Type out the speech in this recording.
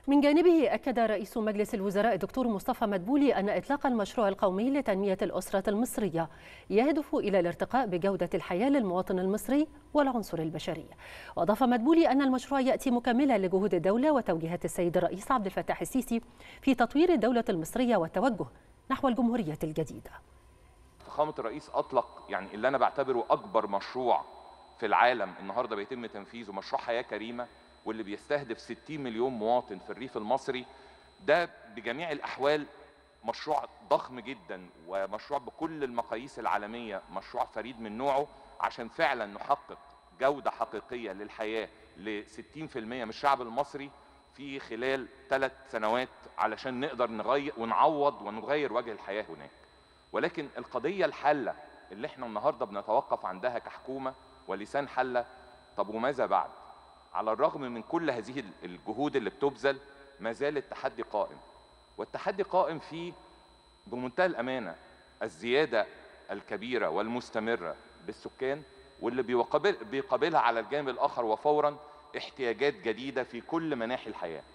من جانبه أكد رئيس مجلس الوزراء الدكتور مصطفى مدبولي أن إطلاق المشروع القومي لتنمية الأسرة المصرية يهدف إلى الارتقاء بجودة الحياة للمواطن المصري والعنصر البشري وأضاف مدبولي أن المشروع يأتي مكملا لجهود الدولة وتوجيهات السيد الرئيس عبد الفتاح السيسي في تطوير الدولة المصرية والتوجه نحو الجمهورية الجديدة فخامة الرئيس أطلق يعني اللي أنا بعتبره أكبر مشروع في العالم النهارده بيتم تنفيذه مشروع حياة كريمة واللي بيستهدف 60 مليون مواطن في الريف المصري ده بجميع الأحوال مشروع ضخم جدا ومشروع بكل المقاييس العالمية مشروع فريد من نوعه عشان فعلا نحقق جودة حقيقية للحياة ل 60% من الشعب المصري في خلال ثلاث سنوات علشان نقدر نغير ونعوض ونغير وجه الحياة هناك ولكن القضية الحالة اللي احنا النهاردة بنتوقف عندها كحكومة ولسان حلة طب وماذا بعد على الرغم من كل هذه الجهود اللي بتبذل ما زال التحدي قائم والتحدي قائم في بمنتهى الأمانة الزيادة الكبيرة والمستمرة بالسكان واللي بيقابل بيقابلها على الجانب الآخر وفورا احتياجات جديدة في كل مناحي الحياة